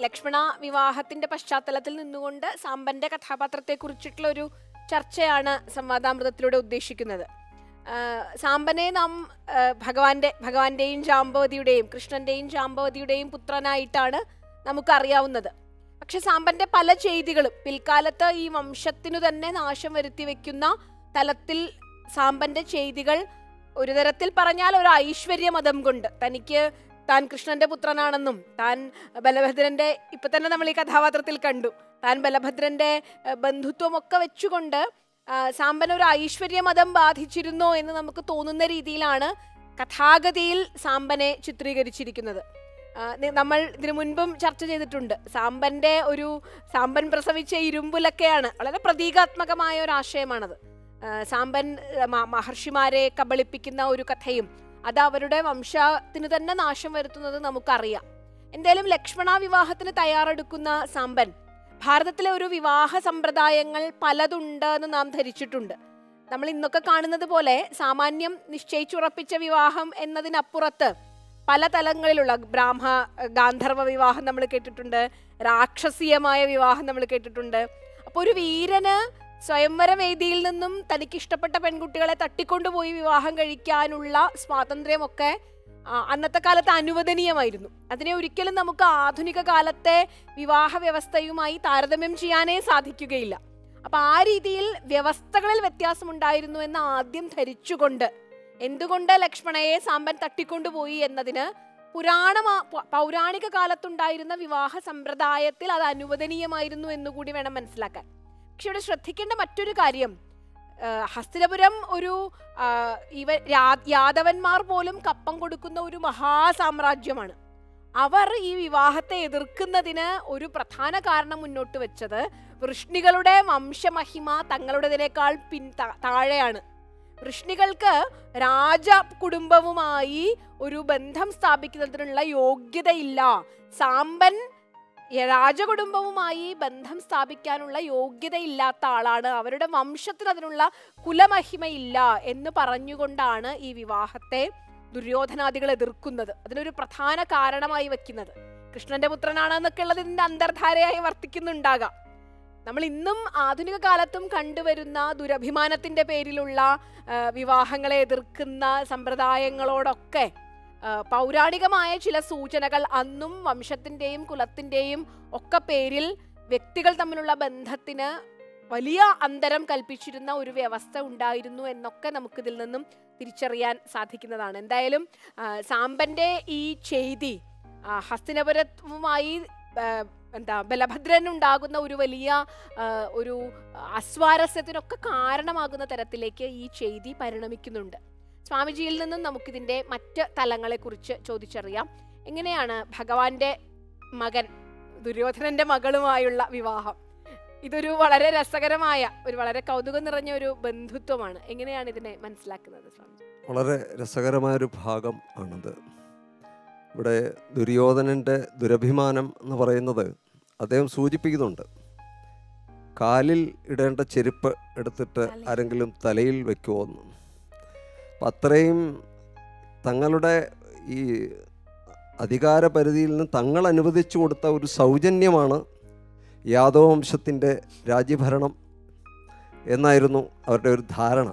ലക്ഷ്മണ വിവാഹത്തിന്റെ പശ്ചാത്തലത്തിൽ നിന്നുകൊണ്ട് സാമ്പന്റെ കഥാപാത്രത്തെ കുറിച്ചിട്ടുള്ള ഒരു ചർച്ചയാണ് സംവാദാമൃതത്തിലൂടെ ഉദ്ദേശിക്കുന്നത് ആ, സാമ്പനെ നാം ആ, ഭഗവാന്റെ ഭഗവാന്റെയും ജാമ്പവതിയുടെയും കൃഷ്ണന്റെയും ജാമ്പവതിയുടെയും പുത്രനായിട്ടാണ് നമുക്കറിയാവുന്നത് പക്ഷെ സാമ്പന്റെ പല ചെയ്തികളും പിൽക്കാലത്ത് ഈ വംശത്തിനു തന്നെ നാശം വരുത്തി വെക്കുന്ന തലത്തിൽ സാമ്പന്റെ ചെയ്തികൾ ഒരു തരത്തിൽ പറഞ്ഞാൽ ഒരു ഐശ്വര്യ മതം കൊണ്ട് തനിക്ക് താൻ കൃഷ്ണന്റെ പുത്രനാണെന്നും താൻ ബലഭദ്രന്റെ ഇപ്പൊ തന്നെ നമ്മൾ ഈ കഥാപാത്രത്തിൽ കണ്ടു താൻ ബലഭദ്രന്റെ ഏഹ്, ബന്ധുത്വമൊക്കെ വെച്ചുകൊണ്ട് ആ, സാമ്പൻ ഒരു ഐശ്വര്യ മതം ബാധിച്ചിരുന്നോ എന്ന് നമുക്ക് തോന്നുന്ന രീതിയിലാണ് കഥാഗതിയിൽ സാമ്പനെ ചിത്രീകരിച്ചിരിക്കുന്നത് ആ, നി- നമ്മൾ ഇതിനു മുൻപും ചർച്ച ചെയ്തിട്ടുണ്ട് സാമ്പന്റെ ഒരു സാമ്പൻ പ്രസവിച്ച ഇരുമ്പുലൊക്കെയാണ് വളരെ പ്രതീകാത്മകമായ ഒരു ആശയമാണത് ആ, സാമ്പൻ ആ, മ- മഹർഷിമാരെ കബളിപ്പിക്കുന്ന ഒരു കഥയും അത് അവരുടെ വംശത്തിന് തന്നെ നാശം വരുത്തുന്നത് നമുക്കറിയാം എന്തായാലും ലക്ഷ്മണ വിവാഹത്തിന് തയ്യാറെടുക്കുന്ന സാമ്പൻ ഭാരതത്തിലെ ഒരു വിവാഹ സമ്പ്രദായങ്ങൾ പലതുണ്ട് എന്ന് നാം ധരിച്ചിട്ടുണ്ട് നമ്മൾ ഇന്നൊക്കെ കാണുന്നത് പോലെ സാമാന്യം നിശ്ചയിച്ചുറപ്പിച്ച വിവാഹം എന്നതിനപ്പുറത്ത് പല തലങ്ങളിലുള്ള ബ്രാഹ്മ ഗാന്ധർവ വിവാഹം നമ്മൾ കേട്ടിട്ടുണ്ട് രാക്ഷസീയമായ വിവാഹം നമ്മൾ കേട്ടിട്ടുണ്ട് അപ്പോൾ ഒരു വീരന് സ്വയംവര വേദിയിൽ നിന്നും തനിക്ക് ഇഷ്ടപ്പെട്ട പെൺകുട്ടികളെ തട്ടിക്കൊണ്ടുപോയി വിവാഹം കഴിക്കാനുള്ള സ്വാതന്ത്ര്യമൊക്കെ ആ, അന്നത്തെ കാലത്ത് അനുവദനീയമായിരുന്നു അതിനെ ഒരിക്കലും നമുക്ക് ആധുനിക കാലത്തെ വിവാഹ വ്യവസ്ഥയുമായി താരതമ്യം ചെയ്യാനേ സാധിക്കുകയില്ല അപ്പൊ ആ രീതിയിൽ വ്യവസ്ഥകളിൽ വ്യത്യാസമുണ്ടായിരുന്നു എന്ന് ആദ്യം ധരിച്ചുകൊണ്ട് എന്തുകൊണ്ട് ലക്ഷ്മണയെ സാമ്പൻ തട്ടിക്കൊണ്ടുപോയി എന്നതിന് പുരാണ പൗരാണിക കാലത്തുണ്ടായിരുന്ന വിവാഹ സമ്പ്രദായത്തിൽ അത് അനുവദനീയമായിരുന്നു എന്നുകൂടി വേണം മനസ്സിലാക്കാൻ പക്ഷെ ഇവിടെ ശ്രദ്ധിക്കേണ്ട മറ്റൊരു കാര്യം ആ, ഹസ്തിനപുരം ഒരു ആ, ഇവ രാ- യാദവന്മാർ പോലും കപ്പം കൊടുക്കുന്ന ഒരു മഹാസാമ്രാജ്യമാണ് അവർ ഈ വിവാഹത്തെ എതിർക്കുന്നതിന് ഒരു പ്രധാന കാരണം മുന്നോട്ട് വെച്ചത് വൃഷ്ണികളുടെ വംശമഹിമ തങ്ങളുടേതിനേക്കാൾ പിൻ താ- താഴെയാണ് വൃഷ്ണികൾക്ക് രാജ കുടുംബവുമായി ഒരു ബന്ധം സ്ഥാപിക്കുന്നതിനുള്ള യോഗ്യതയില്ല സാമ്പൻ രാജകുടുംബവുമായി ബന്ധം സ്ഥാപിക്കാനുള്ള യോഗ്യതയില്ലാത്ത ആളാണ് അവരുടെ വംശത്തിന് അതിനുള്ള കുലമഹിമയില്ല എന്ന് പറഞ്ഞുകൊണ്ടാണ് ഈ വിവാഹത്തെ ദുര്യോധനാദികൾ എതിർക്കുന്നത് അതിനൊരു പ്രധാന കാരണമായി വെക്കുന്നത് കൃഷ്ണന്റെ പുത്രനാണ് എന്നൊക്കെ ഉള്ളത് ഇതിന്റെ അന്തർധാരയായി വർത്തിക്കുന്നുണ്ടാകാം നമ്മൾ ഇന്നും ആധുനിക കാലത്തും കണ്ടുവരുന്ന ദുരഭിമാനത്തിന്റെ പേരിലുള്ള ആ, വിവാഹങ്ങളെ എതിർക്കുന്ന സമ്പ്രദായങ്ങളോടൊക്കെ ആ, പൗരാണികമായ ചില സൂചനകൾ അന്നും വംശത്തിന്റെയും കുലത്തിന്റെയും ഒക്കെ പേരിൽ വ്യക്തികൾ തമ്മിലുള്ള ബന്ധത്തിന് വലിയ അന്തരം കൽപ്പിച്ചിരുന്ന ഒരു വ്യവസ്ഥ ഉണ്ടായിരുന്നു എന്നൊക്കെ നമുക്കിതിൽ നിന്നും തിരിച്ചറിയാൻ സാധിക്കുന്നതാണ് എന്തായാലും ആ, സാമ്പന്റെ ഈ ചെയ്തി ആ, ഹസ്തിനപുരവുമായി ആ, എന്താ ബലഭദ്രനുണ്ടാകുന്ന ഒരു വലിയ ആ, ഒരു അസ്വാരസ്യത്തിനൊക്കെ കാരണമാകുന്ന തരത്തിലേക്ക് ഈ ചെയ്തി പരിണമിക്കുന്നുണ്ട് സ്വാമിജിയിൽ നിന്നും നമുക്കിതിന്റെ മറ്റ് തലങ്ങളെക്കുറിച്ച് ചോദിച്ചറിയാം എങ്ങനെയാണ് ഭഗവാന്റെ മകൻ ദുര്യോധനന്റെ മകളുമായുള്ള വിവാഹം ഇതൊരു വളരെ രസകരമായ ഒരു വളരെ കൗതുകം നിറഞ്ഞ ഒരു ബന്ധുത്വമാണ് എങ്ങനെയാണ് ഇതിനെ മനസ്സിലാക്കുന്നത് സ്വാമി വളരെ രസകരമായൊരു ഭാഗം ആണത് ഇവിടെ ദുര്യോധനൻ്റെ ദുരഭിമാനം എന്ന് പറയുന്നത് അദ്ദേഹം സൂചിപ്പിക്കുന്നുണ്ട് കാലിൽ ഇടേണ്ട ചെരുപ്പ് എടുത്തിട്ട് തലയിൽ. ആരെങ്കിലും തലയിൽ വെക്കുമോ എന്ന് അപ്പം അത്രയും തങ്ങളുടെ ഈ അധികാര പരിധിയിൽ നിന്ന് തങ്ങൾ അനുവദിച്ചു കൊടുത്ത ഒരു സൗജന്യമാണ് യാദവ വംശത്തിൻ്റെ രാജ്യഭരണം എന്നായിരുന്നു അവരുടെ ഒരു ധാരണ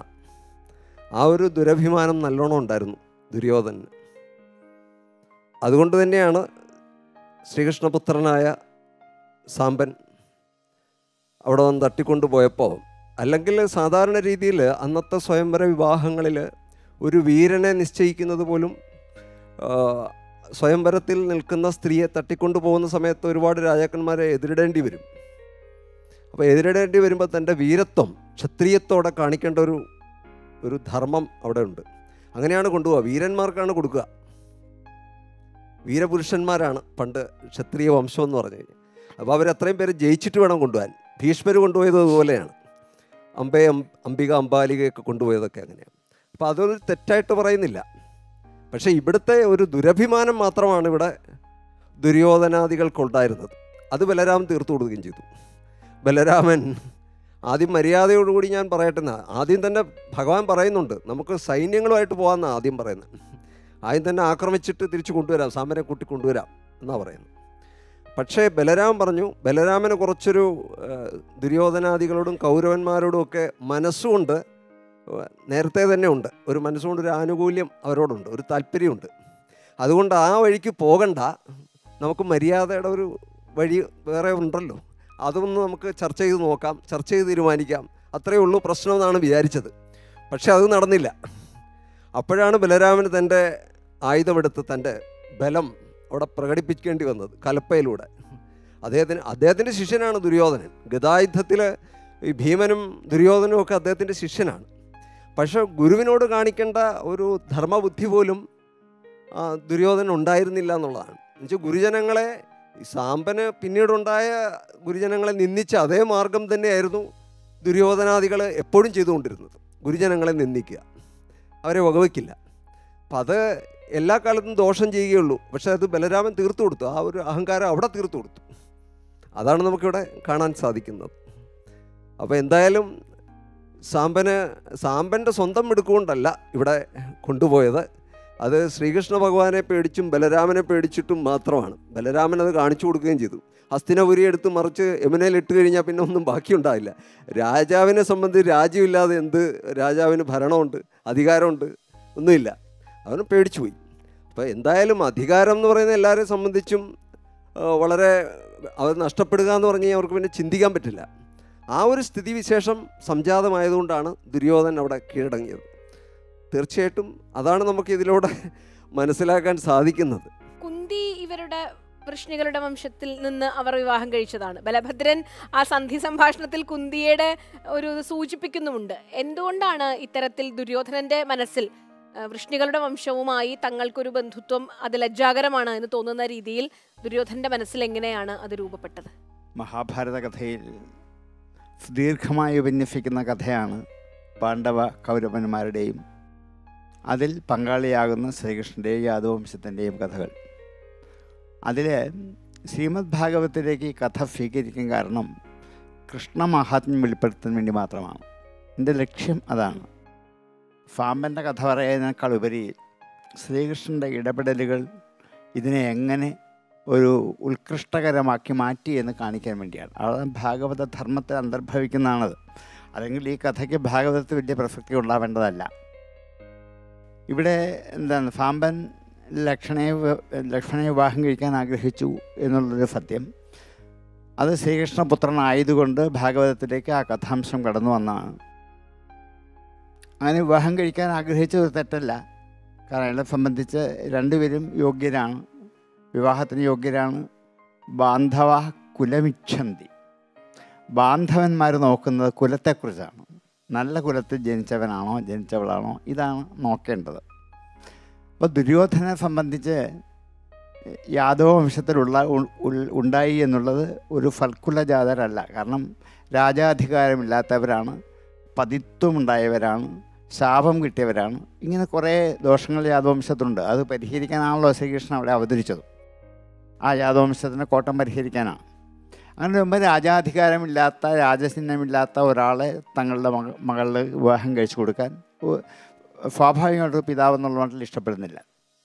ആ ഒരു ദുരഭിമാനം നല്ലോണം ഉണ്ടായിരുന്നു ദുര്യോധനന് അതുകൊണ്ട് തന്നെയാണ് ശ്രീകൃഷ്ണപുത്രനായ സാമ്പൻ അവിടെ വന്ന് തട്ടിക്കൊണ്ടുപോയപ്പോൾ അല്ലെങ്കിൽ സാധാരണ രീതിയിൽ അന്നത്തെ സ്വയംവര വിവാഹങ്ങളിൽ ഒരു വീരനെ നിശ്ചയിക്കുന്നത് പോലും ആ, സ്വയംവരത്തിൽ നിൽക്കുന്ന സ്ത്രീയെ തട്ടിക്കൊണ്ടു പോകുന്ന സമയത്ത് ഒരുപാട് രാജാക്കന്മാരെ എതിരിടേണ്ടി വരും അപ്പോൾ എതിരിടേണ്ടി വരുമ്പോൾ തൻ്റെ വീരത്വം ക്ഷത്രിയത്തോടെ കാണിക്കേണ്ട ഒരു ഒരു ധർമ്മം അവിടെ ഉണ്ട് അങ്ങനെയാണ് കൊണ്ടുപോവുക വീരന്മാർക്കാണ് കൊടുക്കുക വീരപുരുഷന്മാരാണ് പണ്ട് ക്ഷത്രിയ വംശം എന്ന് പറഞ്ഞു കഴിഞ്ഞാൽ അപ്പോൾ അവർ അത്രയും പേര് ജയിച്ചിട്ട് വേണം കൊണ്ടുപോകാൻ ഭീഷ്മർ കൊണ്ടുപോയത് അതുപോലെയാണ് അമ്പയെ അം- അംബിക അംബാലികയൊക്കെ കൊണ്ടുപോയതൊക്കെ അങ്ങനെയാണ് അപ്പോൾ അതൊരു തെറ്റായിട്ട് പറയുന്നില്ല പക്ഷേ ഇവിടുത്തെ ഒരു ദുരഭിമാനം മാത്രമാണ് ഇവിടെ ദുര്യോധനാദികൾക്കുണ്ടായിരുന്നത് അത് ബലരാമൻ തീർത്തു കൊടുക്കുകയും ചെയ്തു ബലരാമൻ ആദ്യം മര്യാദയോടുകൂടി ഞാൻ പറയട്ടെ എന്നാ. ആദ്യം തന്നെ ഭഗവാൻ പറയുന്നുണ്ട് നമുക്ക് സൈന്യങ്ങളുമായിട്ട് പോകാമെന്നാണ് ആദ്യം പറയുന്നത് ആദ്യം തന്നെ ആക്രമിച്ചിട്ട് തിരിച്ചു കൊണ്ടുവരാം സാമനെ കൂട്ടി കൊണ്ടുവരാം എന്നാണ് പറയുന്നത് പക്ഷേ ബലരാം പറഞ്ഞു ബലരാമന് കുറച്ചൊരു ആ, ദുര്യോധനാദികളോടും കൗരവന്മാരോടും ഒക്കെ മനസ്സുകൊണ്ട് ആ, നേരത്തെ തന്നെ ഉണ്ട് ഒരു മനസ്സുകൊണ്ട് ഒരു ആനുകൂല്യം അവരോടുണ്ട് ഒരു താല്പര്യമുണ്ട് അതുകൊണ്ട് ആ വഴിക്ക് പോകണ്ട നമുക്ക് മര്യാദയുടെ ഒരു വഴി വേറെ ഉണ്ടല്ലോ അതൊന്ന് നമുക്ക് ചർച്ച ചെയ്ത് നോക്കാം ചർച്ച ചെയ്ത് തീരുമാനിക്കാം അത്രയേ ഉള്ളൂ പ്രശ്നമെന്നാണ് വിചാരിച്ചത് പക്ഷെ അത് നടന്നില്ല അപ്പോഴാണ് ബലരാമന് തൻ്റെ ആയുധമെടുത്ത് തൻ്റെ ബലം അവിടെ പ്രകടിപ്പിക്കേണ്ടി വന്നത് കലപ്പയിലൂടെ അദ്ദേഹത്തിന് അദ്ദേഹത്തിൻ്റെ ശിഷ്യനാണ് ദുര്യോധനൻ ഗതായുദ്ധത്തിൽ ഈ ഭീമനും ദുര്യോധനും ഒക്കെ അദ്ദേഹത്തിൻ്റെ ശിഷ്യനാണ് പക്ഷെ ഗുരുവിനോട് കാണിക്കേണ്ട ഒരു ധർമ്മബുദ്ധി പോലും ആ, ദുര്യോധനൻ ഉണ്ടായിരുന്നില്ല എന്നുള്ളതാണ് എന്നുവെച്ചാൽ ഗുരുജനങ്ങളെ ഈ സാമ്പന് പിന്നീടുണ്ടായ ഗുരുജനങ്ങളെ നിന്ദിച്ച അതേ മാർഗം തന്നെയായിരുന്നു ദുര്യോധനാദികൾ എപ്പോഴും ചെയ്തുകൊണ്ടിരുന്നത് ഗുരുജനങ്ങളെ നിന്ദിക്കുക അവരെ വകവയ്ക്കില്ല അപ്പം അത് എല്ലാ കാലത്തും ദോഷം ചെയ്യുകയുള്ളൂ പക്ഷേ അത് ബലരാമൻ തീർത്തു കൊടുത്തു ആ ഒരു അഹങ്കാരം അവിടെ തീർത്തു കൊടുത്തു അതാണ് നമുക്കിവിടെ കാണാൻ സാധിക്കുന്നത് അപ്പോൾ എന്തായാലും സാമ്പന് സാമ്പൻ്റെ സ്വന്തം മിടുക്കുകൊണ്ടല്ല ഇവിടെ കൊണ്ടുപോയത് അത് ശ്രീകൃഷ്ണ ഭഗവാനെ പേടിച്ചും ബലരാമനെ പേടിച്ചിട്ടും മാത്രമാണ് ബലരാമൻ അത് കാണിച്ചു കൊടുക്കുകയും ചെയ്തു ഹസ്തിനപുരി എടുത്ത് മറിച്ച് യമുനയിൽ ഇട്ട് കഴിഞ്ഞാൽ പിന്നെ ഒന്നും ബാക്കിയുണ്ടാവില്ല രാജാവിനെ സംബന്ധിച്ച് രാജ്യമില്ലാതെ എന്ത് രാജാവിന് ഭരണമുണ്ട് അധികാരമുണ്ട് ഒന്നുമില്ല അവന് പേടിച്ചു പോയി അപ്പോൾ എന്തായാലും അധികാരം എന്ന് പറയുന്നത് എല്ലാവരെയും സംബന്ധിച്ചും ആ, വളരെ അത് നഷ്ടപ്പെടുക എന്ന് പറഞ്ഞു കഴിഞ്ഞാൽ അവർക്ക് പിന്നെ ചിന്തിക്കാൻ പറ്റില്ല ആ ഒരു സ്ഥിതിവിശേഷം സംജാതമായതുകൊണ്ടാണ് ദുര്യോധൻ അവിടെ കീഴടങ്ങിയത് തീർച്ചയായിട്ടും അതാണ് നമുക്ക് ഇതിലൂടെ മനസ്സിലാക്കാൻ സാധിക്കുന്നത് കുന്തി ഇവരുടെ വൃഷ്ണികളുടെ വംശത്തിൽ നിന്ന് അവർ വിവാഹം കഴിച്ചതാണ് ബലഭദ്രൻ ആ സന്ധി സംഭാഷണത്തിൽ കുന്തിയുടെ ഒരു ഇത് സൂചിപ്പിക്കുന്നുമുണ്ട് എന്തുകൊണ്ടാണ് ഇത്തരത്തിൽ ദുര്യോധനന്റെ മനസ്സിൽ ആ, വൃഷ്ണികളുടെ വംശവുമായി തങ്ങൾക്കൊരു ബന്ധുത്വം അത് ലജ്ജാകരമാണ് എന്ന് തോന്നുന്ന രീതിയിൽ ദുര്യോധനന്റെ മനസ്സിൽ എങ്ങനെയാണ് അത് രൂപപ്പെട്ടത് മഹാഭാരത കഥയിൽ ദീർഘമായി ഉപന്യസിക്കുന്ന കഥയാണ് പാണ്ഡവ കൗരവന്മാരുടെയും അതിൽ പങ്കാളിയാകുന്ന ശ്രീകൃഷ്ണൻ്റെയും യാദവംശത്തിൻ്റെയും കഥകൾ അതിൽ ശ്രീമദ് ഭാഗവത്തിലേക്ക് ഈ കഥ സ്വീകരിക്കാൻ കാരണം കൃഷ്ണ മഹാത്മ്യം വെളിപ്പെടുത്താൻ വേണ്ടി മാത്രമാണ് എൻ്റെ ലക്ഷ്യം അതാണ് സാമ്പൻ്റെ കഥ പറയുന്നതിനേക്കാൾ ഉപരി ശ്രീകൃഷ്ണൻ്റെ ഇടപെടലുകൾ ഇതിനെ എങ്ങനെ ഒരു ഉത്കൃഷ്ടകരമാക്കി മാറ്റി എന്ന് കാണിക്കാൻ വേണ്ടിയാണ് അത് ഭാഗവത ധർമ്മത്തിൽ അന്തർഭവിക്കുന്നതാണത് അല്ലെങ്കിൽ ഈ കഥയ്ക്ക് ഭാഗവതത്തിൽ വലിയ പ്രസക്തി ഉണ്ടാവേണ്ടതല്ല ഇവിടെ എന്താണ് സാമ്പൻ ലക്ഷണയെ വ- ലക്ഷ്മണയെ വിവാഹം കഴിക്കാൻ ആഗ്രഹിച്ചു എന്നുള്ളൊരു സത്യം അത് ശ്രീകൃഷ്ണപുത്രനായതുകൊണ്ട് ഭാഗവതത്തിലേക്ക് ആ കഥാംശം കടന്നു വന്നതാണ് അങ്ങനെ വിവാഹം കഴിക്കാൻ ആഗ്രഹിച്ച ഒരു തെറ്റല്ല കാരണം അയാളെ സംബന്ധിച്ച് രണ്ടുപേരും യോഗ്യരാണ് വിവാഹത്തിന് യോഗ്യരാണ് ബാന്ധവ കുലമിച്ഛന്തി ബാന്ധവന്മാർ നോക്കുന്നത് കുലത്തെക്കുറിച്ചാണ് നല്ല കുലത്തിൽ ജനിച്ചവനാണോ ജനിച്ചവളാണോ ഇതാണ് നോക്കേണ്ടത് അപ്പോൾ ദുര്യോധനെ സംബന്ധിച്ച് യാദവ വംശത്തിലുള്ള ഉ- ഉൾ- ഉണ്ടായി എന്നുള്ളത് ഒരു ഫൽക്കുലജാതരല്ല കാരണം രാജാധികാരമില്ലാത്തവരാണ് പതിത്വമുണ്ടായവരാണ് ശാപം കിട്ടിയവരാണ് ഇങ്ങനെ കുറേ ദോഷങ്ങൾ യാദവംശത്തിലുണ്ട് അത് പരിഹരിക്കാനാണല്ലോ ശ്രീകൃഷ്ണൻ അവിടെ അവതരിച്ചത് ആ യാദവംശത്തിൻ്റെ കോട്ടം പരിഹരിക്കാനാണ് അങ്ങനെ മുമ്പ് രാജാധികാരമില്ലാത്ത രാജചിഹ്നമില്ലാത്ത ഒരാളെ തങ്ങളുടെ മക മകളിൽ വിവാഹം കഴിച്ചു കൊടുക്കാൻ ഉ- സ്വാഭാവികമായിട്ട് പിതാവ് എന്നുള്ള മട്ടിൽ ഇഷ്ടപ്പെടുന്നില്ല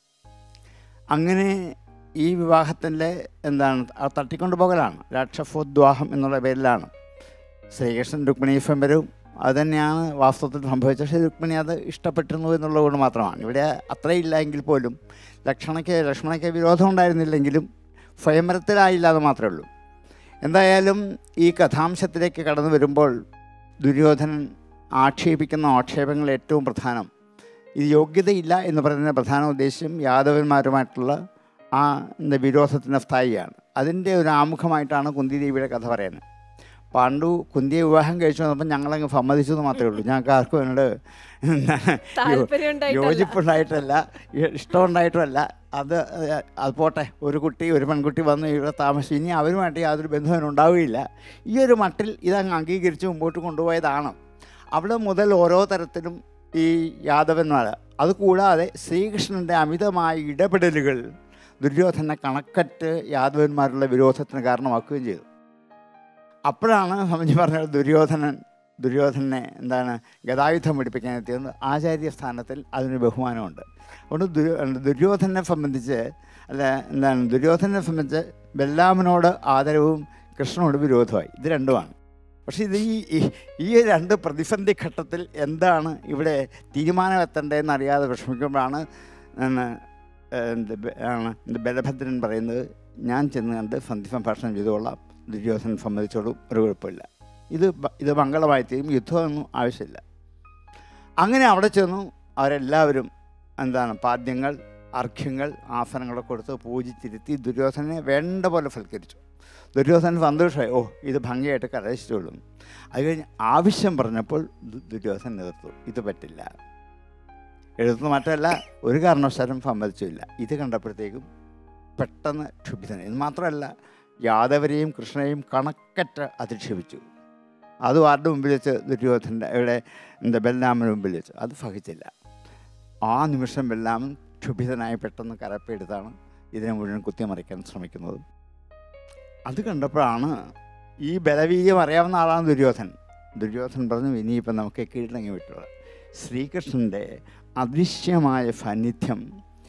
അങ്ങനെ ഈ വിവാഹത്തിൻ്റെ എന്താണ് ആ തട്ടിക്കൊണ്ടു പോകലാണ് രാക്ഷസോദ്വാഹം എന്നുള്ള പേരിലാണ് ശ്രീകൃഷ്ണൻ രുക്മിണി സ്വയംവരവും അതുതന്നെയാണ് വാസ്തവത്തിൽ സംഭവിച്ചത് പക്ഷേ രുക്മിണി അത് ഇഷ്ടപ്പെട്ടിരുന്നു എന്നുള്ളത് കൊണ്ട് മാത്രമാണ് ഇവിടെ അത്രയില്ല എങ്കിൽ പോലും ലക്ഷ്മണയ്ക്ക് ലക്ഷ്മണയ്ക്ക് വിരോധം ഉണ്ടായിരുന്നില്ലെങ്കിലും സ്വയംവരത്തിലായില്ല എന്ന് മാത്രമേ ഉള്ളൂ എന്തായാലും ഈ കഥാംശത്തിലേക്ക് കടന്നു വരുമ്പോൾ ദുര്യോധനൻ ആക്ഷേപിക്കുന്ന ആക്ഷേപങ്ങൾ ഏറ്റവും പ്രധാനം ഇത് യോഗ്യതയില്ല എന്ന് പറയുന്ന പ്രധാന ഉദ്ദേശ്യം യാദവന്മാരുമായിട്ടുള്ള ആ എന്താ വിരോധത്തിൻ്റെ സ്ഥായിയാണ് അതിൻ്റെ ഒരു ആമുഖമായിട്ടാണ് കുന്തിദേവിയുടെ കഥ പറയുന്നത് പാണ്ഡു കുന്തിയെ വിവാഹം കഴിച്ചു വന്നപ്പോൾ ഞങ്ങളങ്ങ് സമ്മതിച്ചു എന്ന് മാത്രമേ ഉള്ളൂ ഞങ്ങൾക്ക് ആർക്കും എന്നോട് എന്താണ് താല്പര്യം ഉണ്ടായിട്ടല്ല. യോജിപ്പുണ്ടായിട്ടല്ല ഇ- ഇഷ്ടമുണ്ടായിട്ടുമല്ല അത് ഏഹ്, അത് പോട്ടെ ഒരു കുട്ടി ഒരു പെൺകുട്ടി വന്ന് ഇവിടെ താമസിച്ചു ഇനി അവരുമായിട്ട് യാതൊരു ബന്ധവും ഉണ്ടാവുകയില്ല ഈ ഒരു മട്ടിൽ ഇതങ്ങ് അംഗീകരിച്ച് മുമ്പോട്ട് കൊണ്ടുപോയതാണ് അവിടെ മുതൽ ഓരോ തരത്തിലും ഈ യാദവന്മാർ അതുകൂടാതെ ശ്രീകൃഷ്ണൻ്റെ അമിതമായ ഇടപെടലുകൾ ദുര്യോധനെ കണക്കറ്റ് യാദവന്മാരുടെ വിരോധത്തിന് കാരണമാക്കുകയും ചെയ്തു അപ്പോഴാണ് സമഞ്ഞ് പറഞ്ഞ ദുര്യോധനൻ ദുര്യോധനെ എന്താണ് ഗതായുധം പഠിപ്പിക്കാൻ എത്തിയത് ആചാര്യ സ്ഥാനത്തിൽ അതിന് ബഹുമാനമുണ്ട് അതുകൊണ്ട് ദുര്യോ ദുര്യോധനെ സംബന്ധിച്ച് അല്ല എന്താണ് ദുര്യോധനെ സംബന്ധിച്ച് ബെല്ലാമനോട് ആദരവും കൃഷ്ണനോട് വിരോധമായി ഇത് രണ്ടുമാണ് പക്ഷേ ഇത് ഈ ഈ- ഈ രണ്ട് പ്രതിസന്ധി ഘട്ടത്തിൽ എന്താണ് ഇവിടെ തീരുമാനം എത്തേണ്ടതെന്ന് അറിയാതെ വിഷമിക്കുമ്പോഴാണ് ആണ്, എന്ത് ബ- ആണ് എന്ത് ബലഭദ്രൻ പറയുന്നത് ഞാൻ ചെന്ന് കണ്ട് സന്ധി സംഭാഷണം ചെയ്തുകൊള്ളാം ദുര്യോധനൻ സമ്മതിച്ചോളും ഒരു കുഴപ്പമില്ല ഇത് ബ- ഇത് മംഗളമായി തീരും യുദ്ധമൊന്നും ആവശ്യമില്ല അങ്ങനെ അവിടെ ചെന്നു അവരെല്ലാവരും എന്താണ് പാദ്യങ്ങൾ അർഘ്യങ്ങൾ ആസനങ്ങളൊക്കെ കൊടുത്ത് പൂജിച്ചിരുത്തി ദുര്യോധനെ വേണ്ട പോലെ സൽക്കരിച്ചു ദുര്യോധനൻ സന്തോഷമായി ഓ ഇത് ഭംഗിയായിട്ട് കലഹിച്ചോളും അത് കഴിഞ്ഞ് ആവശ്യം പറഞ്ഞപ്പോൾ ദു- ദുര്യോധനൻ എതിർത്തു ഇത് പറ്റില്ല എഴുതുന്ന മാറ്റമല്ല ഒരു കാരണവശാലും സമ്മതിച്ചില്ല ഇത് കണ്ടപ്പോഴത്തേക്കും പെട്ടെന്ന് ക്ഷുഭിതനായി ഇത് മാത്രമല്ല യാദവരെയും കൃഷ്ണനെയും കണക്കറ്റ് അധിക്ഷേപിച്ചു അത് ആരുടെ മുമ്പിൽ വെച്ച് ദുര്യോധൻ്റെ ഇവിടെ എന്താ ബലരാമന് മുമ്പിൽ വെച്ച് അത് സഹിച്ചില്ല ആ നിമിഷം ബലരാമൻ ക്ഷുഭിതനായി പെട്ടെന്ന് കരപ്പെടുത്താണ് ഇതിനെ മുഴുവൻ കുത്തിമറിക്കാൻ ശ്രമിക്കുന്നത് അത് കണ്ടപ്പോഴാണ് ഈ ബലവീര്യം അറിയാവുന്ന ആളാണ് ദുര്യോധൻ ദുര്യോധൻ പറഞ്ഞു ഇനിയിപ്പം നമുക്ക് കീഴടങ്ങി വിട്ടുള്ള ശ്രീകൃഷ്ണൻ്റെ അദൃശ്യമായ സാന്നിധ്യം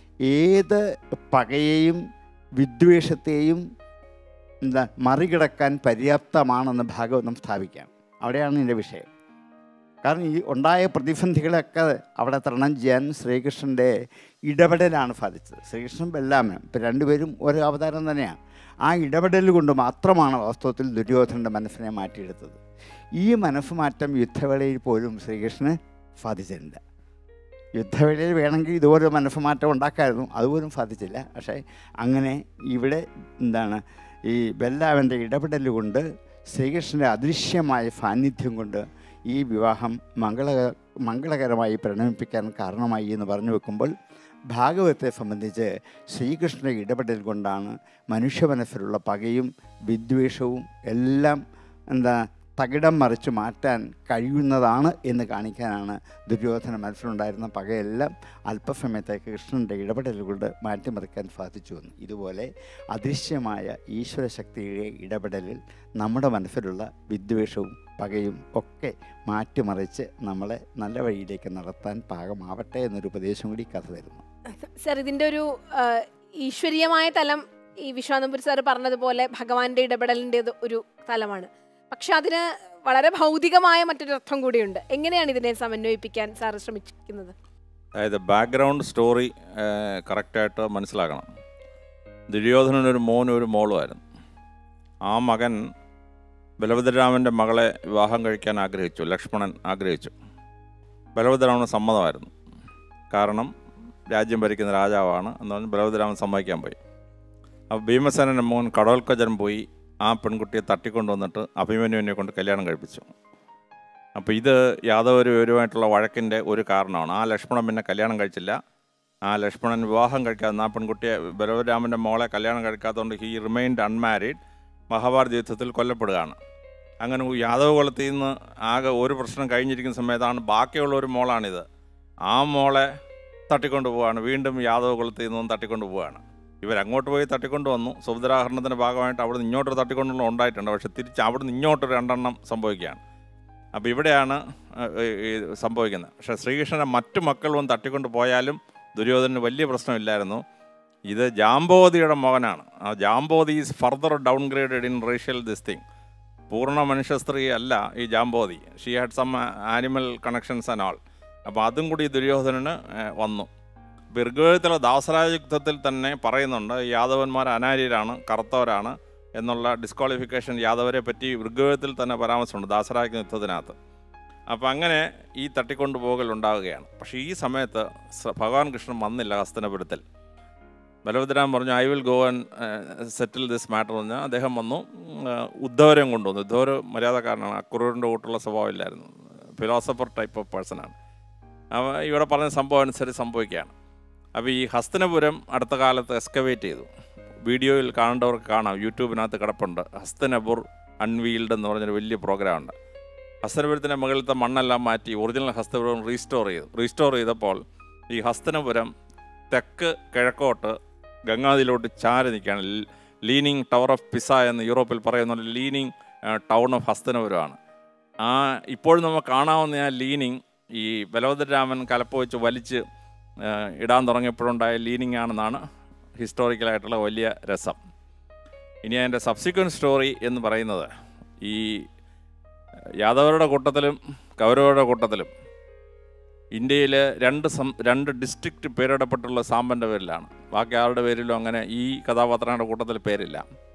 ഏത് പകയെയും വിദ്വേഷത്തെയും എന്താ മറികടക്കാൻ പര്യാപ്തമാണെന്ന് ഭാഗവതം സ്ഥാപിക്കാം അവിടെയാണ് എൻ്റെ വിഷയം കാരണം ഈ ഉണ്ടായ പ്രതിസന്ധികളൊക്കെ അവിടെ തരണം ചെയ്യാൻ ശ്രീകൃഷ്ണൻ്റെ ഇടപെടലാണ് സാധിച്ചത് ശ്രീകൃഷ്ണൻ ബെല്ലാമനും ഇപ്പം രണ്ടുപേരും ഒരു അവതാരം തന്നെയാണ് ആ ഇടപെടൽ കൊണ്ട് മാത്രമാണ് വാസ്തവത്തിൽ ദുര്യോധനൻ്റെ മനസ്സിനെ മാറ്റിയെടുത്തത് ഈ മനസ്സ് മാറ്റം യുദ്ധവേളയിൽ പോലും ശ്രീകൃഷ്ണന് സാധിച്ചിട്ടില്ല യുദ്ധവേളയിൽ വേണമെങ്കിൽ ഇതുപോലെ മനസ്സ് മാറ്റം ഉണ്ടാക്കായിരുന്നു അതുപോലും സാധിച്ചില്ല പക്ഷേ അങ്ങനെ ഇവിടെ എന്താണ് ഈ ബെല്ലാവൻ്റെ ഇടപെടൽ കൊണ്ട് ശ്രീകൃഷ്ണൻ്റെ അദൃശ്യമായ സാന്നിധ്യം കൊണ്ട് ഈ വിവാഹം മംഗള മംഗളകരമായി പരിണമിപ്പിക്കാൻ കാരണമായി എന്ന് പറഞ്ഞു വെക്കുമ്പോൾ ഭാഗവത്തെ സംബന്ധിച്ച് ശ്രീകൃഷ്ണൻ്റെ ഇടപെടൽ കൊണ്ടാണ് മനുഷ്യ മനസ്സിലുള്ള പകയും വിദ്വേഷവും എല്ലാം എന്താ തകിടം മറിച്ച് മാറ്റാൻ കഴിയുന്നതാണ് എന്ന് കാണിക്കാനാണ് ദുര്യോധന മനസ്സിലുണ്ടായിരുന്ന പകയെല്ലാം അല്പസമയത്തേക്ക് കൃഷ്ണൻ്റെ ഇടപെടൽ കൊണ്ട് മാറ്റിമറിക്കാൻ സാധിച്ചു എന്ന് ഇതുപോലെ അദൃശ്യമായ ഈശ്വര ശക്തിയുടെ ഇടപെടലിൽ നമ്മുടെ മനസ്സിലുള്ള വിദ്വേഷവും പകയും ഒക്കെ മാറ്റിമറിച്ച് നമ്മളെ നല്ല വഴിയിലേക്ക് നടത്താൻ പാകമാവട്ടെ എന്നൊരു ഉപദേശം കൂടി കഥ തരുന്നു സർ ഇതിന്റെ ഒരു ആ, ഈശ്വരീയമായ തലം ഈ വിശ്വാനമ്പൂർ സാർ പറഞ്ഞതുപോലെ ഭഗവാന്റെ ഇടപെടലിൻ്റെ ഒരു തലമാണ് പക്ഷെ അതിന് വളരെ ഭൗതികമായ മറ്റൊരു അർത്ഥം കൂടിയുണ്ട് എങ്ങനെയാണ് ഇതിനെ സമന്വയിപ്പിക്കാൻ സാർ ശ്രമിച്ചിരിക്കുന്നത് അതായത് ബാക്ക്ഗ്രൗണ്ട് സ്റ്റോറി കറക്റ്റായിട്ട് മനസ്സിലാക്കണം ദുര്യോധനനൊരു മോനും ഒരു മോളുമായിരുന്നു ആ മകൻ ബലഭദ്രരാമൻ്റെ മകളെ വിവാഹം കഴിക്കാൻ ആഗ്രഹിച്ചു ലക്ഷ്മണൻ ആഗ്രഹിച്ചു ബലഭദ്രരാമന് സമ്മതമായിരുന്നു കാരണം രാജ്യം ഭരിക്കുന്ന രാജാവാണ് എന്ന് പറഞ്ഞ് ബലഭദ്രരാമൻ സമ്മതിക്കാൻ പോയി അപ്പോൾ ഭീമസേനൻ്റെ മോൻ കടോൽക്കജൻ പോയി ആ പെൺകുട്ടിയെ തട്ടിക്കൊണ്ടുവന്നിട്ട് അഭിമന്യുവിനെ കൊണ്ട് കല്യാണം കഴിപ്പിച്ചു അപ്പോൾ ഇത് യാദവരും ഇവരുമായിട്ടുള്ള വഴക്കിൻ്റെ ഒരു കാരണമാണ് ആ ലക്ഷ്മണൻ പിന്നെ കല്യാണം കഴിച്ചില്ല ആ ലക്ഷ്മണൻ വിവാഹം കഴിക്കാതെ ആ പെൺകുട്ടിയെ ബലവരാമൻ്റെ മോളെ കല്യാണം കഴിക്കാത്തതുകൊണ്ട് ഹി റിമൈൻഡ് അൺമാരീഡ് മഹാഭാരത യുദ്ധത്തിൽ കൊല്ലപ്പെടുകയാണ് അങ്ങനെ യാദവ് കുലത്തിൽ നിന്ന് ആകെ ഒരു പ്രശ്നം കഴിഞ്ഞിരിക്കുന്ന സമയത്താണ് ബാക്കിയുള്ള ഒരു മോളാണിത് ആ മോളെ തട്ടിക്കൊണ്ട് പോവുകയാണ് വീണ്ടും യാദവ് കുലത്തിൽ നിന്നും തട്ടിക്കൊണ്ട് പോവുകയാണ് ഇവരങ്ങോട്ട് പോയി തട്ടിക്കൊണ്ട് വന്നു സുഭദ്രാഹരണത്തിൻ്റെ ഭാഗമായിട്ട് അവിടെ നിന്ന് ഇങ്ങോട്ടൊരു തട്ടിക്കൊണ്ടുള്ള ഉണ്ടായിട്ടുണ്ട് പക്ഷെ തിരിച്ച് അവിടെ നിന്ന് ഇങ്ങോട്ടൊരു രണ്ടെണ്ണം സംഭവിക്കുകയാണ് അപ്പോൾ ഇവിടെയാണ് ഏഹ്, ഈ- ഈ സംഭവിക്കുന്നത് പക്ഷേ ശ്രീകൃഷ്ണനെ മറ്റു മക്കളും തട്ടിക്കൊണ്ട് പോയാലും ദുര്യോധനന് വലിയ പ്രശ്നമില്ലായിരുന്നു ഇത് ജാംബോധിയുടെ മകനാണ് ആ Jambodhi is further downgraded in racial this thing പൂർണ്ണ മനുഷ്യ സ്ത്രീ അല്ല ഈ Jambodhi she had some animal connections and all അപ്പോൾ അതും കൂടി ദുര്യോധനന് ഏഹ്, വന്നു ഇപ്പോൾ ഋഗ്വേദത്തിലെ ദാസരാജ യുദ്ധത്തിൽ തന്നെ പറയുന്നുണ്ട് യാദവന്മാർ അനാര്യരാണ് കറുത്തവരാണ് എന്നുള്ള ഡിസ്ക്വാളിഫിക്കേഷൻ യാദവരെ പറ്റി ഋഗ്വേദത്തിൽ തന്നെ പരാമർശമുണ്ട് ദാസരാജ യുദ്ധത്തിനകത്ത് അപ്പോൾ അങ്ങനെ ഈ തട്ടിക്കൊണ്ടുപോകൽ ഉണ്ടാവുകയാണ് പക്ഷേ ഈ സമയത്ത് സ- ഭഗവാൻ കൃഷ്ണൻ വന്നില്ല ഹസ്തനപുരത്തിൽ ബലഭദ്രാൻ പറഞ്ഞു I will go and settle this matter എന്ന് പറഞ്ഞാൽ അദ്ദേഹം വന്നു ഉം, ആ, ഉദ്ധവരെയും കൊണ്ടുവന്നു ഉദ്ധവർ മര്യാദക്കാരനാണ് അക്രൂരിൻ്റെ കൂട്ടുള്ള സ്വഭാവം ഇല്ലായിരുന്നു ഫിലോസഫർ ടൈപ്പ് ഓഫ് പേഴ്സണാണ് അപ്പോൾ ഇവിടെ പറഞ്ഞ സംഭവം അനുസരിച്ച് സംഭവിക്കുകയാണ് അപ്പോൾ ഈ ഹസ്തനപുരം അടുത്ത കാലത്ത് എക്സ്കവേറ്റ് ചെയ്തു വീഡിയോയിൽ കാണേണ്ടവർക്ക് കാണാം യൂട്യൂബിനകത്ത് കിടപ്പുണ്ട് ഹസ്തനപുർ അൺവീൽഡ് എന്ന് പറഞ്ഞൊരു വലിയ പ്രോഗ്രാമുണ്ട് ഹസ്തനപുരത്തിൻ്റെ മുകളിലത്തെ മണ്ണെല്ലാം മാറ്റി ഒറിജിനൽ ഹസ്തപുരം റീസ്റ്റോർ ചെയ്തു റീസ്റ്റോർ ചെയ്തപ്പോൾ ഈ ഹസ്തനപുരം തെക്ക് കിഴക്കോട്ട് ഗംഗാതിലോട്ട് ചാരി നിൽക്കുകയാണ് ലീനിങ് ടവർ ഓഫ് പിസ എന്ന് യൂറോപ്പിൽ പറയുന്ന പോലെ ലീനിങ് ടൗൺ ഓഫ് ഹസ്തനപുരമാണ് ആ ഇപ്പോഴും നമുക്ക് കാണാവുന്ന ആ ലീനിങ് ഈ ബലഭദ്രരാമൻ കലപ്പ വെച്ച് വലിച്ച് ആ, ഇടാൻ തുടങ്ങിയപ്പോഴുണ്ടായ ലീനിങ് ആണെന്നാണ് ഹിസ്റ്റോറിക്കലായിട്ടുള്ള വലിയ രസം ഇനി അതിൻ്റെ സബ്സിക്വൻറ്റ് സ്റ്റോറി എന്ന് പറയുന്നത് ഈ യാദവരുടെ കൂട്ടത്തിലും കൗരവരുടെ കൂട്ടത്തിലും ഇന്ത്യയിൽ രണ്ട് സം രണ്ട് ഡിസ്ട്രിക്റ്റ് പേരിടപ്പെട്ടുള്ള സാമ്പൻ്റെ പേരിലാണ് ബാക്കി ആരുടെ പേരിലും അങ്ങനെ ഈ കഥാപാത്രങ്ങളുടെ കൂട്ടത്തിൽ പേരില്ല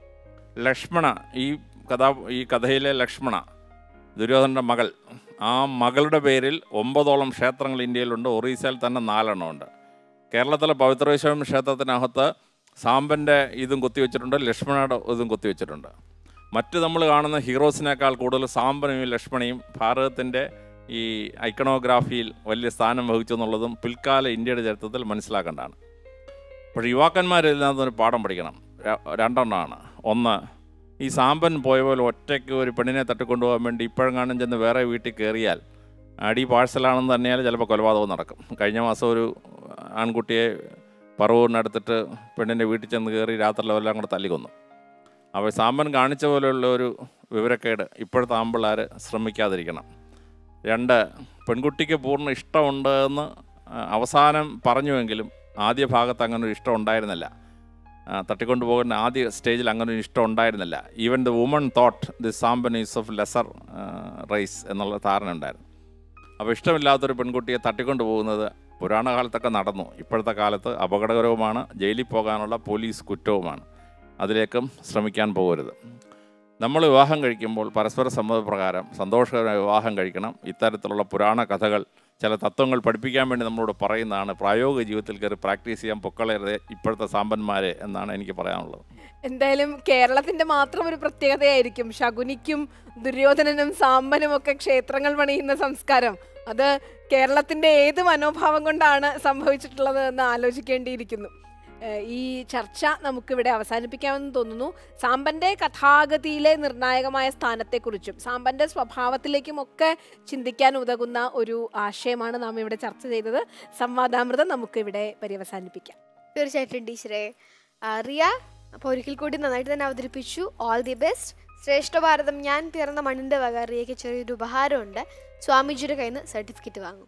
ലക്ഷ്മണ ഈ കഥാ ഈ കഥയിലെ ലക്ഷ്മണ ദുര്യോധനൻ്റെ മകൾ ആ മകളുടെ പേരിൽ ഒമ്പതോളം ക്ഷേത്രങ്ങൾ ഇന്ത്യയിലുണ്ട് ഒറീസയിൽ തന്നെ നാലെണ്ണമുണ്ട് കേരളത്തിലെ പവിത്രേശ്വരം ക്ഷേത്രത്തിനകത്ത് സാമ്പൻ്റെ ഇതും കുത്തിവെച്ചിട്ടുണ്ട് ലക്ഷ്മണയുടെ ഇതും കുത്തിവെച്ചിട്ടുണ്ട് മറ്റ് നമ്മൾ കാണുന്ന ഹീറോസിനേക്കാൾ കൂടുതൽ സാമ്പനയും ലക്ഷ്മണയും ഭാരതത്തിൻ്റെ ഈ ഐക്കണോഗ്രാഫിയിൽ വലിയ സ്ഥാനം വഹിച്ചു എന്നുള്ളതും പിൽക്കാല ഇന്ത്യയുടെ ചരിത്രത്തിൽ മനസ്സിലാക്കേണ്ടതാണ് അപ്പോൾ യുവാക്കന്മാരിൽ നിന്നൊരു പാഠം പഠിക്കണം ര- രണ്ടെണ്ണമാണ് ഒന്ന് ഈ സാമ്പൻ പോയ പോലെ ഒറ്റയ്ക്ക് ഒരു പെണ്ണിനെ തട്ടിക്കൊണ്ടുപോകാൻ വേണ്ടി ഇപ്പോഴെങ്ങാനും ചെന്ന് വേറെ വീട്ടിൽ കയറിയാൽ അടി പാഴ്സലാണെന്ന് തന്നെയാൽ ചിലപ്പോൾ കൊലപാതകം നടക്കും കഴിഞ്ഞ മാസം ഒരു ആൺകുട്ടിയെ പറവൂരിനടുത്തിട്ട് പെണ്ണിൻ്റെ വീട്ടിൽ ചെന്ന് കയറി രാത്രിയിൽ എല്ലാം കൂടെ തല്ലിക്കൊന്നു അപ്പോൾ സാമ്പൻ കാണിച്ച പോലെയുള്ള ഒരു വിവരക്കേട് ഇപ്പോഴത്തെ ആമ്പിള്ളേർ ശ്രമിക്കാതിരിക്കണം രണ്ട് പെൺകുട്ടിക്ക് പൂർണ്ണ ഇഷ്ടമുണ്ട് എന്ന് ആ, അവസാനം പറഞ്ഞുവെങ്കിലും ആദ്യ ഭാഗത്ത് അങ്ങനെ ഒരു ഇഷ്ടം ഉണ്ടായിരുന്നില്ല ആ, തട്ടിക്കൊണ്ടു പോകുന്ന ആദ്യ സ്റ്റേജിൽ അങ്ങനെ ഒരു ഇഷ്ടം ഉണ്ടായിരുന്നില്ല even the woman thought the Samban is of lesser race എന്നുള്ള ധാരണ ഉണ്ടായിരുന്നു അപ്പോൾ ഇഷ്ടമില്ലാത്തൊരു പെൺകുട്ടിയെ തട്ടിക്കൊണ്ടു പോകുന്നത് പുരാണ കാലത്തൊക്കെ നടന്നു ഇപ്പോഴത്തെ കാലത്ത് അപകടകരവുമാണ് ജയിലിൽ പോകാനുള്ള പോലീസ് കുറ്റവുമാണ് അതിലേക്കും ശ്രമിക്കാൻ പോകരുത് നമ്മൾ വിവാഹം കഴിക്കുമ്പോൾ പരസ്പര സമ്മതപ്രകാരം സന്തോഷകരമായ വിവാഹം കഴിക്കണം ഇത്തരത്തിലുള്ള പുരാണ കഥകൾ ചില തത്വങ്ങൾ പഠിപ്പിക്കാൻ വേണ്ടി നമ്മളോട് പറയുന്നതാണ് പ്രായോഗിക ജീവിതത്തിൽ കയറി പ്രാക്ടീസ് ചെയ്യാൻ പൊക്കളയരുത് ഇപ്പോഴത്തെ സാമ്പന്മാരെ എന്നാണ് എനിക്ക് പറയാനുള്ളത് എന്തായാലും കേരളത്തിന്റെ മാത്രം ഒരു പ്രത്യേകതയായിരിക്കും ശകുനിക്കും ദുര്യോധനനും സാമ്പനും ഒക്കെ ക്ഷേത്രങ്ങൾ പണിയുന്ന സംസ്കാരം അത് കേരളത്തിന്റെ ഏത് മനോഭാവം കൊണ്ടാണ് സംഭവിച്ചിട്ടുള്ളത് എന്ന് ആലോചിക്കേണ്ടിയിരിക്കുന്നു ഏഹ് ഈ ചർച്ച നമുക്കിവിടെ അവസാനിപ്പിക്കാമെന്ന് തോന്നുന്നു സാമ്പന്റെ കഥാഗതിയിലെ നിർണായകമായ സ്ഥാനത്തെക്കുറിച്ചും സാമ്പന്റെ സ്വഭാവത്തിലേക്കും ഒക്കെ ചിന്തിക്കാൻ ഉതകുന്ന ഒരു ആശയമാണ് നാം ഇവിടെ ചർച്ച ചെയ്തത് സംവാദാമൃതം നമുക്കിവിടെ പര്യവസാനിപ്പിക്കാം തീർച്ചയായിട്ടും ടീച്ചറെ ആ, റിയ അപ്പോൾ ഒരിക്കൽ കൂടി നന്നായിട്ട് തന്നെ അവതരിപ്പിച്ചു ഓൾ ദി ബെസ്റ്റ് ശ്രേഷ്ഠ ഭാരതം ഞാൻ പിറന്ന മണ്ണിൻ്റെ വക റിയയ്ക്ക് ചെറിയൊരു ഉപഹാരമുണ്ട് സ്വാമിജിയുടെ കയ്യിൽ നിന്ന് സർട്ടിഫിക്കറ്റ് വാങ്ങും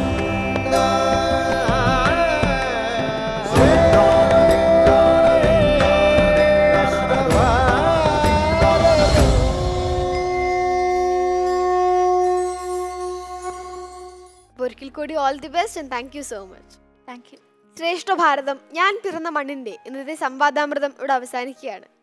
അപ്പോൾ ഒരിക്കൽ കൂടി all the best and thank you so much thank you Shreshta Bharatam ഞാൻ പിറന്ന മണ്ണിൻ്റെ ഇന്നത്തെ സംവാദാമൃതം ഇവിടെ അവസാനിക്കുകയാണ്